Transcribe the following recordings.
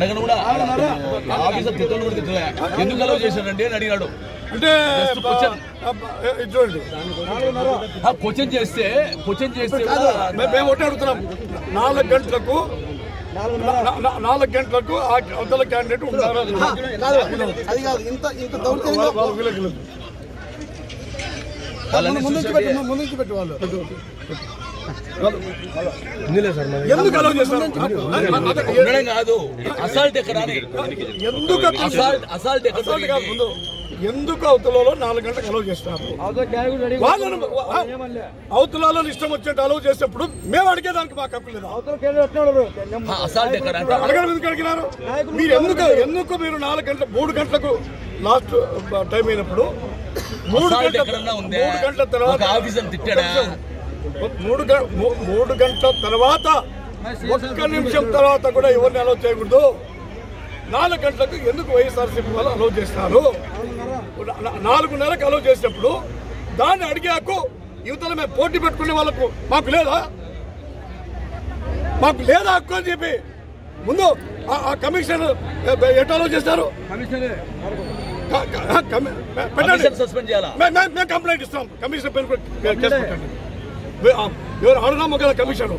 అడగను కూడా ఆఫీసర్ తిట్టలు కూడా తిట్టలే ఎందుకు అలౌ చేశారండి అని అడిగాడు అంటే question. ఇది చూడండి క్వశ్చన్ చేస్తే క్వశ్చన్ చేస్తే మే- మేము ఒకటి అడుగుతున్నాం నాలుగు గంటలకు నా- నా- నాలుగు గంటలకు ఆ అవతల క్యాండిడేట్ ఉంటారా కాదు అది కాదు ఇంత ఇంత దౌర్జన్యంగా వాళ్ళ- వాళ్ళ వీళ్ళకి వీళ్ళకి. వాళ్ళని ముందు నుంచి చూస్తుంటే పెట్టు ముందు నుంచి పెట్టు వాళ్ళు ఎందుకు అలౌ చేస్తారు అదే, ఉండడం కాదు అసాల్ట్ ఎక్కడ అని. ఎందుకు అట్లా అసాల్ట్ అసాల్ట్ ఎక్కడ అసలు కాదు జరిగింది? ముందు ఎందుకు అవతలలో నాలుగు గంటలకు అలౌ చేస్తారు వాళ్ళను అవతలలో ఇష్టం వచ్చినట్టు అలౌ చేసేప్పుడు మేము అడిగేదానికి మాకు హక్కు లేదా ఆ, అసాల్ట్ ఎక్కడ అంటే అడగడం ఎందుకు అడిగినారు మీరు ఎందుకు ఎందుకు మీరు నాలుగు గంటల మూడు గంటలకు లాస్ట్ టైం అయినప్పుడు మూడు అసాల్ట్ గంటల ఎక్కడన్నా ఉందే మూడు గంటల తర్వాత ఒక ఆఫీసర్ తిట్టాడా మూడు గ- మూ- మూడు గంటల తర్వాత ఒక్క నిమిషం తర్వాత కూడా ఎవరిని అలౌ చేయకూడదు నాలుగు గంటలకు ఎందుకు వైఎస్ఆర్సీపీ వాళ్ళు అలౌ చేస్తారు నా- నా- నాలుగున్నరకు అలౌ చేసినప్పుడు దాన్ని అడిగే హక్కు యువతల మేము పోటీ పెట్టుకునే వాళ్ళకు మాకు లేదా మాకు లేదా హక్కు అని చెప్పి ముందు ఆ- ఆ కమిషన్ ఎట్లా అలౌ చేస్తారు క- క- ఆ కమి- పెట్టండి కమిషన్ సస్పెండ్ చేయాలా మే- మే- మేము కంప్లైంట్ ఇస్తాం కమిషన్ పేరు కూడా కే- కేసు పెట్టండి వే- ఆ, ఎవరు అడుగున్నాము కదా కమిషన్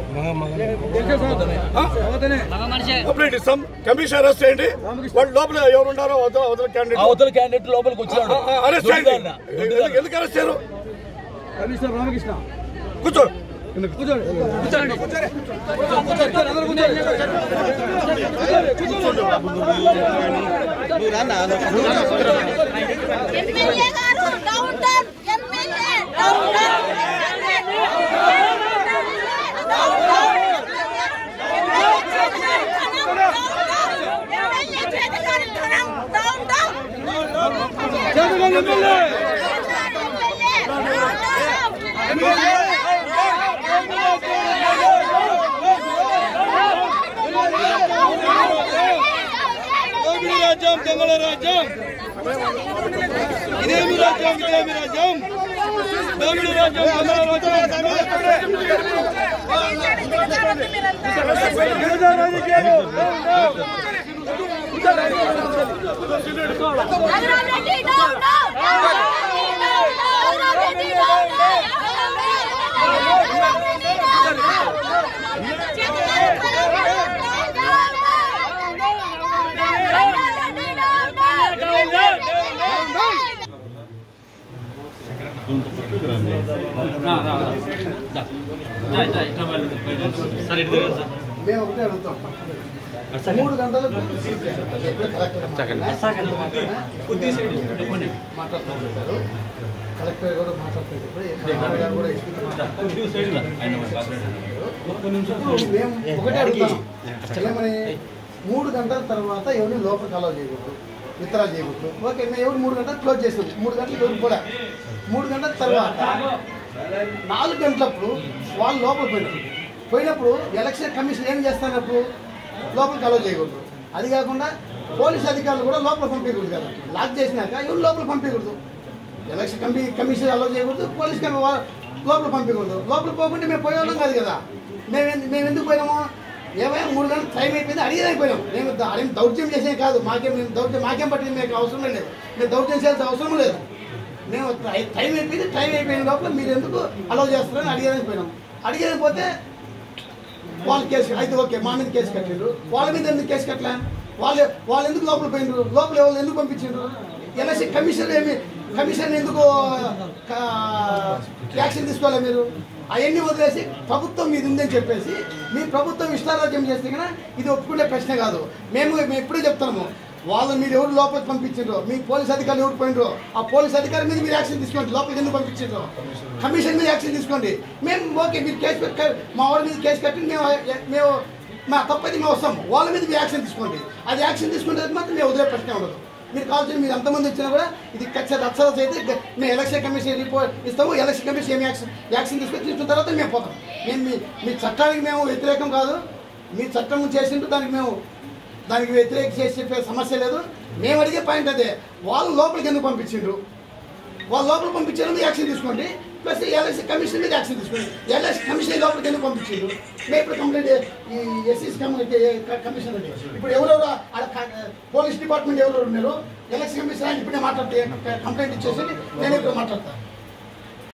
కంప్లైంట్ ఇస్తాం కమిషన్ అరెస్ట్ చేయండి వాళ్ళు లోపల ఎవరు ఉన్నారో అవతల అవతల క్యాండిడేట్ అవతల క్యాండిడేట్ లోపలికి వచ్చినాడు అరెస్ట్ చేయండి దొడ్డిదారిన, ఎందుకు- దొడ్డిదారిన. ఎందుకు అరెస్ట్ చేయరు కమిషనర్ రామకృష్ణ కూర్చో ఎమ్మెల్యే గారు down down MLA down down రాజ్యం దొంగల రాజ్యం ఇదేమి రాజ్యం ఇదేమి రాజ్యం దొంగల రాజ్యం దొంగల Agrareddy down down Agrareddy down మేము ఒకటే అడుగుతాం మూడు గంటలకు మాట్లాడుతున్నారు కలెక్టర్ కూడా మాట్లాడుతున్నారు ఎమ్మెల్యే గారు కూడా ఎస్పీ మేము ఒకటే అడుగుతాం ఏమని మూడు గంటల తర్వాత ఎవరిని లోపలికి అలౌ చేయకూడదు విత్డ్రా చేయకూడదు ఓకే మేము ఎవరు మూడు గంటలు క్లోజ్ చేస్తాం మూడు గంటలు ఎవరు కూడా మూడు గంటల తర్వాత నాలుగు గంటలప్పుడు వాళ్ళు లోపల పోయినారు పోయినప్పుడు ఎలక్షన్ కమిషన్ ఏం చేస్తున్నప్పుడు లోపలికి అలౌ చేయకూడదు అది కాకుండా పోలీస్ అధికారులు కూడా లోపల పంపించకూడదు కదా లాక్ చేసినాక ఎవరు లోపల పంపించకూడదు ఎలక్షన్ కమి కమిషన్ అలౌ చేయకూడదు పోలీస్ కమి వా- లోపల పంపించకూడదు లోపల పోకుంటే మేము పోయేవాళ్ళం కాదు కదా మేము ఎందు- మేము ఎందుకు పోయినాము ఏమైనా మూడు గంటలు టైం అయిపోయింది అడిగేదానికి పోయినాం మేము ద- అదేం దౌర్జన్యం చేసేది కాదు మాకేం మేము దౌర్జన్యం మాకేం పట్టింది మీకు అవసరం లేదు మేము దౌర్జన్యం చేయాల్సిన అవసరం లేదు మేము టై- టైం అయిపోయింది టైం అయిపోయిన లోపల మీరు ఎందుకు అలౌ చేస్తారని అడిగేదానికి పోయినాం అడిగేదానికి పోతే వాళ్ళు కేసు అయితే ఓకే మా మీద కేసు కట్టిండ్రు వాళ్ళ మీద ఎందుకు కేసు కట్టలే వాళ్ళు వాళ్ళు ఎందుకు లోపల పోయిండ్రు లోపల ఎవరు ఎందుకు పంపించిండ్రు ఎలక్షన్ కమిషన్ ఏమి కమిషన్ ఎందుకు కా- యాక్షన్ తీసుకోవాలి మీరు అవన్నీ వదిలేసి ప్రభుత్వం మీద ఉందని చెప్పేసి మీ ప్రభుత్వం ఇష్టారాజ్యం చేస్తే కన్నా ఇది ఒప్పుకునే ప్రశ్న కాదు మేము మేము ఎప్పుడూ చెప్తున్నాము వాళ్ళని మీరు ఎవరు లోపలికి పంపించారో మీ పోలీస్ అధికారులు ఎవరు పోయినరో ఆ పోలీస్ అధికారి మీద మీరు యాక్షన్ తీసుకోండి లోపలికి ఎందుకు పంపించారో కమిషన్ మీద యాక్షన్ తీసుకోండి మేము ఓకే మీరు కేసు పెట్టి మా వాళ్ళ మీద కేసు కట్టి మేము మేము మా తప్పది మేము వస్తాం వాళ్ళ మీద మీరు యాక్షన్ తీసుకోండి అది యాక్షన్ తీసుకుంటే మాత్రం మేము వదిలే ప్రశ్న ఉండదు మీరు కావాల్సిన మీరు ఎంతమంది వచ్చినా కూడా ఇది ఖచ్చితంగా అక్షరాలు అయితే గ- మేము ఎలక్షన్ కమిషన్ రిపోర్ట్ ఇస్తాము ఎలక్షన్ కమిషన్ ఏమి యాక్షన్ యాక్షన్ తీసుకొని తీసుకున్న తర్వాత మేము పోతాం మేము మీ మీ చట్టానికి మేము వ్యతిరేకం కాదు మీ చట్టం చేసింటూ దానికి మేము దానికి వ్యతిరేక చేసి చెప్పే సమస్య లేదు మేము అడిగే పాయింట్ అదే వాళ్ళు లోపలికి ఎందుకు పంపించిండ్రు వాళ్ళు లోపల పంపించారు యాక్షన్ తీసుకోండి ప్లస్ ఎల్ఐసి కమిషన్ మీద యాక్షన్ తీసుకోండి ఎల్ఐసి కమిషన్ లోపలికి ఎందుకు పంపించారు మేము ఇప్పుడు కంప్లైంట్ ఈ ఎస్సీసీ కమిషన్ అండి ఇప్పుడు ఎవరెవరు ఆడ క- పోలీస్ డిపార్ట్మెంట్ ఎవరెవరు ఉన్నారు ఎలక్షన్ కమిషన్ ఆయన ఇప్పుడే మాట్లాడితే కంప్లైంట్ ఇచ్చేసి నేను ఇప్పుడు మాట్లాడతాను